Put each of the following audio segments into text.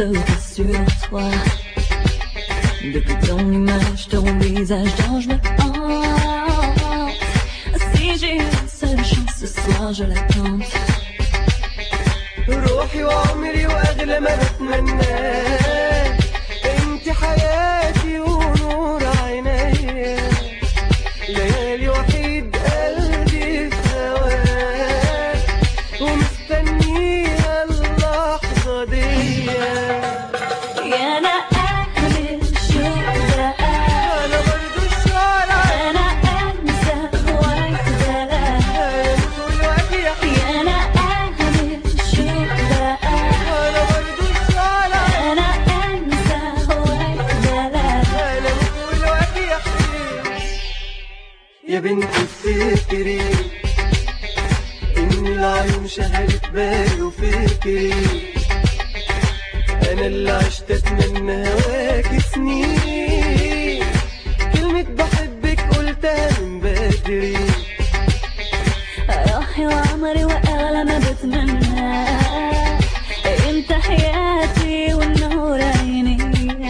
bloqué sur toi. Depuis ton image, ton visage dont je me hante. Si j'ai une seule chance ce soir, je la tente. روحي وعمري واغلى ما بتمناه انت حياتي ونور عيني ليالي وحيد قلبي في هواك ومستنيها اللحظة دي يا أنا أهل الشوق ده انا برضو الشارع أنا أنسى وأقدر دلوقتي يا يا أنا أهل الشوق ده انا برضو الشارع أنا أنسى وأقدر انا دلوقتي يا حبيبي يا بنت افتكري ان العيون شغلت بالي وفكري انا اللي عشت اتمنى هواك سنين كلمة بحبك قلتها من بدري روحي وعمري وأغلى ما بتمنى انت حياتي والنور عيني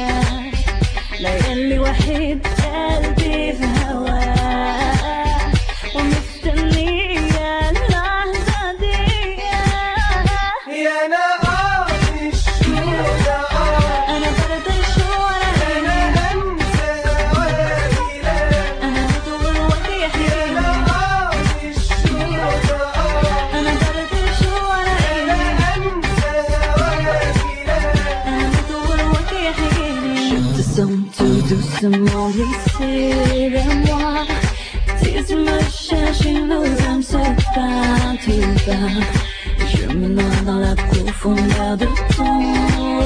ليالي وحيد قلبي في هواه ومستنية اللحظة دي يا انا قاضي الشوق أنا برد الشوق انا انسى هواكي لا أنا طول وقتي يا يحكي انا قاضي الشوق أنا برد الشوق انا انسى هواكي لا Je te sens tout doucement glisser vers moi. Si tu me cherches, nos âmes se partent tout bas. Je me noie dans la profondeur de ton